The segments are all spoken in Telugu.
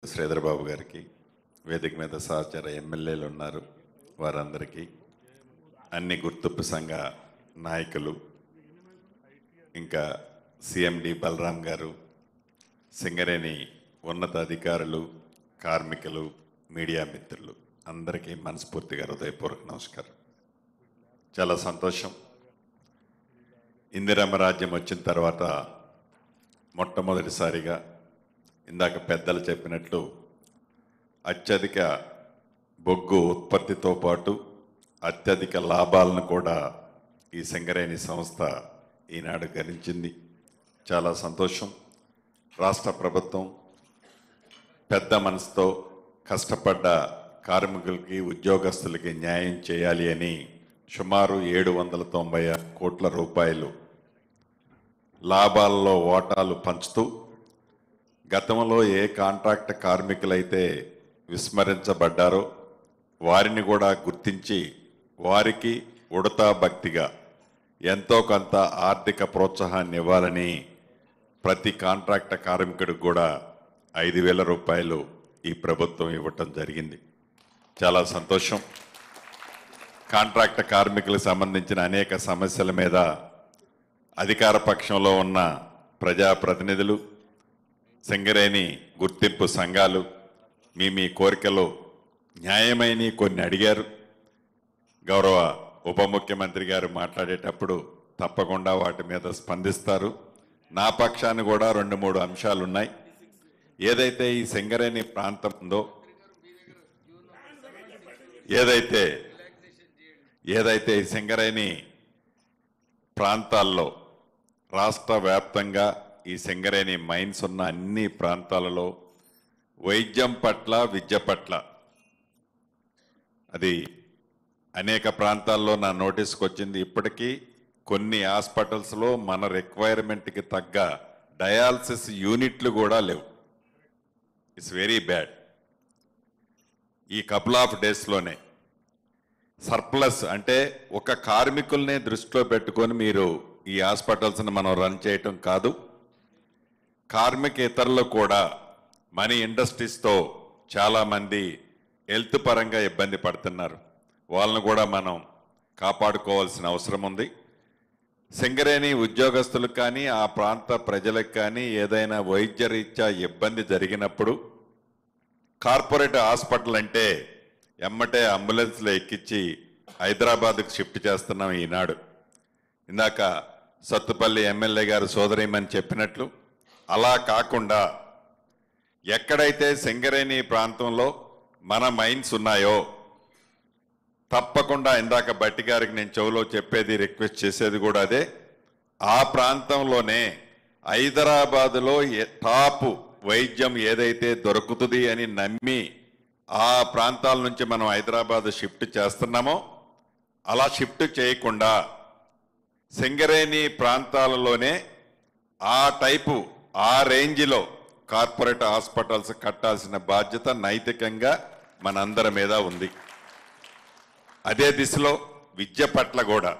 శ్రీధర్ బాబు గారికి వేదిక మీద సహచర ఎమ్మెల్యేలు ఉన్నారు వారందరికీ అన్ని గుర్తింపు సంఘ నాయకులు ఇంకా సిఎండి బలరాం గారు సింగరేణి ఉన్నత అధికారులు కార్మికులు మీడియా మిత్రులు అందరికీ మనస్ఫూర్తిగా హృదయపూర్వక నమస్కారం చాలా సంతోషం ఇందిరమ్మ రాజ్యం వచ్చిన తర్వాత మొట్టమొదటిసారిగా ఇందాక పెద్దలు చెప్పినట్లు అత్యధిక బొగ్గు ఉత్పత్తితో పాటు అత్యధిక లాభాలను కూడా ఈ సింగరేణి సంస్థ ఈనాడు గణించింది చాలా సంతోషం రాష్ట్ర ప్రభుత్వం పెద్ద మనసుతో కష్టపడ్డ కార్మికులకి ఉద్యోగస్తులకి న్యాయం చేయాలి అని సుమారు ఏడు వందల తొంభై ఆరు కోట్ల రూపాయలు లాభాల్లో ఓటాలు పంచుతూ గతంలో ఏ కాంట్రాక్ట్ కార్మికులైతే విస్మరించబడ్డారో వారిని కూడా గుర్తించి వారికి ఉడతా భక్తిగా ఎంతో కొంత ఆర్థిక ప్రోత్సాహాన్ని ఇవ్వాలని ప్రతి కాంట్రాక్ట్ కార్మికుడికి కూడా ఐదు వేల రూపాయలు ఈ ప్రభుత్వం ఇవ్వటం జరిగింది చాలా సంతోషం కాంట్రాక్ట్ కార్మికులకు సంబంధించిన అనేక సమస్యల మీద అధికార పక్షంలో ఉన్న ప్రజాప్రతినిధులు సింగరేణి గుర్తింపు సంఘాలు మీ మీ కోరికలు న్యాయమైన కొన్ని అడిగారు గౌరవ ఉప ముఖ్యమంత్రి గారు మాట్లాడేటప్పుడు తప్పకుండా వాటి మీద స్పందిస్తారు నా పక్షాన్ని కూడా రెండు మూడు అంశాలు ఉన్నాయి ఏదైతే ఈ సింగరేణి ప్రాంతం ఉందో ఏదైతే ఏదైతే ఈ సింగరేణి ప్రాంతాల్లో రాష్ట్ర వ్యాప్తంగా ఈ సింగరేణి మైన్స్ ఉన్న అన్ని ప్రాంతాలలో వైద్యం పట్ల విద్య పట్ల అది అనేక ప్రాంతాల్లో నా నోటీస్కి వచ్చింది ఇప్పటికీ కొన్ని హాస్పిటల్స్లో మన రిక్వైర్మెంట్కి తగ్గ డయాలసిస్ యూనిట్లు కూడా లేవు ఇట్స్ వెరీ బ్యాడ్ ఈ కపుల్ ఆఫ్ డేస్లోనే సర్ప్లస్ అంటే ఒక కార్మికుల్నే దృష్టిలో పెట్టుకొని మీరు ఈ హాస్పిటల్స్ని మనం రన్ చేయటం కాదు కార్మిక ఇతరులు కూడా మనీ ఇండస్ట్రీస్తో చాలామంది హెల్త్ పరంగా ఇబ్బంది పడుతున్నారు వాళ్ళను కూడా మనం కాపాడుకోవాల్సిన అవసరం ఉంది సింగరేణి ఉద్యోగస్తులకు కానీ ఆ ప్రాంత ప్రజలకు కానీ ఏదైనా వైద్య రీత్యా ఇబ్బంది జరిగినప్పుడు కార్పొరేట్ హాస్పిటల్ అంటే ఎమ్మటే అంబులెన్స్లో ఎక్కించి హైదరాబాద్కు షిఫ్ట్ చేస్తున్నాం ఈనాడు ఇందాక సత్తుపల్లి ఎమ్మెల్యే గారు సోదరిమని చెప్పినట్లు అలా కాకుండా ఎక్కడైతే సింగరేణి ప్రాంతంలో మన మైన్స్ ఉన్నాయో తప్పకుండా ఇందాక బట్టి గారికి నేను చెవులో చెప్పేది రిక్వెస్ట్ చేసేది కూడా అదే ఆ ప్రాంతంలోనే హైదరాబాదులో ఏ- టాప్ వైద్యం ఏదైతే దొరుకుతుంది అని నమ్మి ఆ ప్రాంతాల నుంచి మనం హైదరాబాద్ షిఫ్ట్ చేస్తున్నామో అలా షిఫ్ట్ చేయకుండా సింగరేణి ప్రాంతాలలోనే ఆ టైపు ఆ రేంజ్లో కార్పొరేట్ హాస్పిటల్స్ కట్టాల్సిన బాధ్యత నైతికంగా మనందరి మీద ఉంది అదే దిశలో విద్య పట్ల కూడా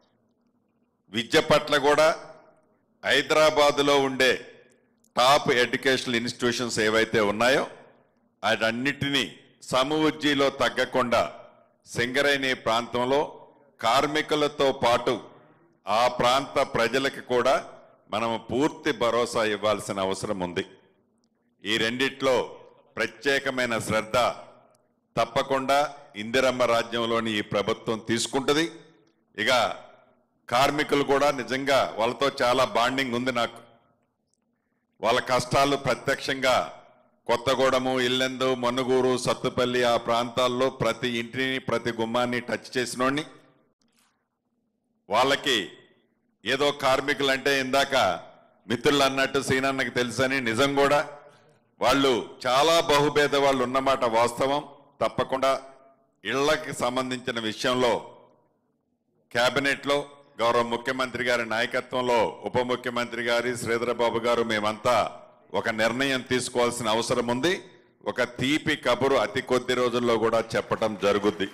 విద్య పట్ల కూడా హైదరాబాదులో ఉండే టాప్ ఎడ్యుకేషనల్ ఇన్స్టిట్యూషన్స్ ఏవైతే ఉన్నాయో వాటన్నిటినీ సమవుజ్జీలో తగ్గకుండా సింగరేణి ప్రాంతంలో కార్మికులతో పాటు ఆ ప్రాంత ప్రజలకు కూడా మనం పూర్తి భరోసా ఇవ్వాల్సిన అవసరం ఉంది ఈ రెండిట్లో ప్రత్యేకమైన శ్రద్ధ తప్పకుండా ఇందిరమ్మ రాజ్యంలోని ఈ ప్రభుత్వం తీసుకుంటుంది ఇక కార్మికులు కూడా నిజంగా వాళ్ళతో చాలా బాండింగ్ ఉంది నాకు వాళ్ళ కష్టాలు ప్రత్యక్షంగా కొత్తగూడెము ఇల్లెందు మనుగూరు సత్తుపల్లి ఆ ప్రాంతాల్లో ప్రతి ఇంటిని ప్రతి గుమ్మాన్ని టచ్ చేసినోడిని వాళ్ళకి ఏదో కార్మికులు అంటే ఇందాక మిత్రులు అన్నట్టు సీనన్నకి తెలుసని నిజం కూడా వాళ్ళు చాలా బహుభేద వాళ్ళు ఉన్నమాట వాస్తవం తప్పకుండా ఇళ్లకి సంబంధించిన విషయంలో కేబినెట్లో గౌరవ ముఖ్యమంత్రి గారి నాయకత్వంలో ఉప ముఖ్యమంత్రి గారి శ్రీధరబాబు గారు మేమంతా ఒక నిర్ణయం తీసుకోవాల్సిన అవసరం ఉంది ఒక తీపి కబురు అతి కొద్ది రోజుల్లో కూడా చెప్పటం జరుగుద్ది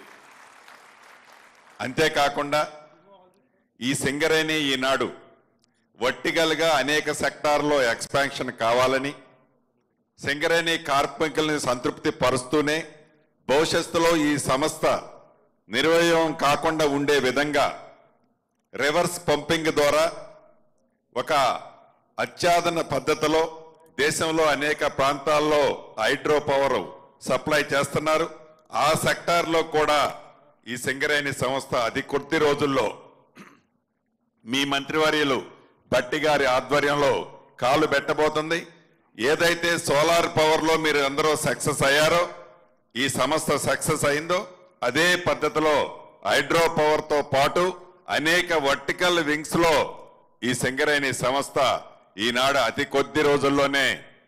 అంతేకాకుండా ఈ సింగరేణి ఈనాడు వర్టికల్గా అనేక సెక్టార్లో ఎక్స్పాన్షన్ కావాలని సింగరేణి కార్మికుల్ని సంతృప్తి పరుస్తూనే భవిష్యత్తులో ఈ సంస్థ నిర్వయం కాకుండా ఉండే విధంగా రివర్స్ పంపింగ్ ద్వారా ఒక అత్యాధున పద్ధతిలో దేశంలో అనేక ప్రాంతాల్లో హైడ్రో పవర్ సప్లై చేస్తున్నారు ఆ సెక్టార్లో కూడా ఈ సింగరేణి సంస్థ అతి కొద్ది రోజుల్లో మీ మంత్రివర్యులు భట్టి గారి ఆధ్వర్యంలో కాలు పెట్టబోతుంది ఏదైతే సోలార్ పవర్ లో మీరు అందరూ సక్సెస్ అయ్యారో ఈ సంస్థ సక్సెస్ అయిందో అదే పద్ధతిలో హైడ్రో పవర్ తో పాటు అనేక వర్టికల్ వింగ్స్ లో ఈ సింగరేణి సంస్థ ఈనాడు అతి కొద్ది రోజుల్లోనే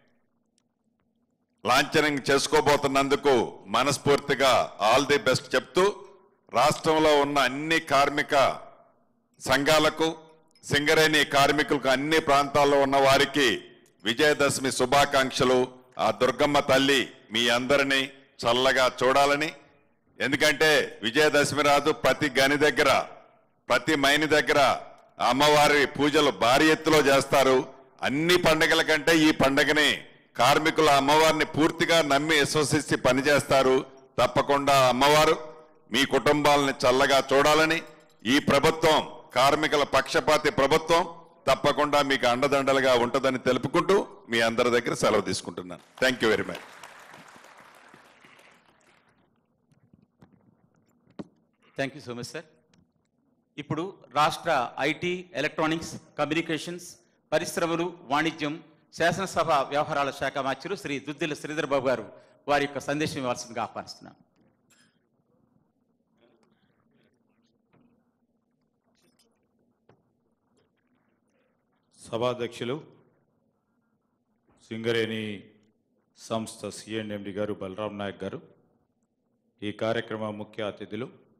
లాంఛనింగ్ చేసుకోబోతున్నందుకు మనస్ఫూర్తిగా ఆల్ ది బెస్ట్ చెప్తూ రాష్ట్రంలో ఉన్న అన్ని కార్మిక సంఘాలకు సింగరేణి కార్మికులకు అన్ని ప్రాంతాల్లో ఉన్న వారికి విజయదశమి శుభాకాంక్షలు ఆ దుర్గమ్మ తల్లి మీ అందరినీ చల్లగా చూడాలని ఎందుకంటే విజయదశమి రాదు ప్రతి గని దగ్గర ప్రతి మైని దగ్గర అమ్మవారి పూజలు భారీ ఎత్తులో చేస్తారు అన్ని పండగల కంటే ఈ పండగని కార్మికుల అమ్మవారిని పూర్తిగా నమ్మి విశ్వసిస్తే పనిచేస్తారు తప్పకుండా అమ్మవారు మీ కుటుంబాలని చల్లగా చూడాలని ఈ ప్రభుత్వం కార్మికుల పక్షపాతి ప్రభుత్వం తప్పకుండా మీకు అండదండలుగా ఉంటుందని తెలుపుకుంటూ మీ అందరి దగ్గర సెలవు తీసుకుంటున్నాను thank you very much thank you so much sir ఇప్పుడు రాష్ట్ర ఐటీ ఎలక్ట్రానిక్స్ కమ్యూనికేషన్స్ పరిశ్రమలు వాణిజ్యం శాసనసభ వ్యవహారాల శాఖ మంత్రులు శ్రీ దుద్దిల శ్రీధర్ బాబు గారు వారి యొక్క సందేశం ఇవ్వాల్సిందిగా ఆహ్వానిస్తున్నాం సభాధ్యక్షులు సింగరేణి సంస్థ సిఎండి గారు బలరాం నాయక్ గారు ఈ కార్యక్రమ ముఖ్య అతిథులు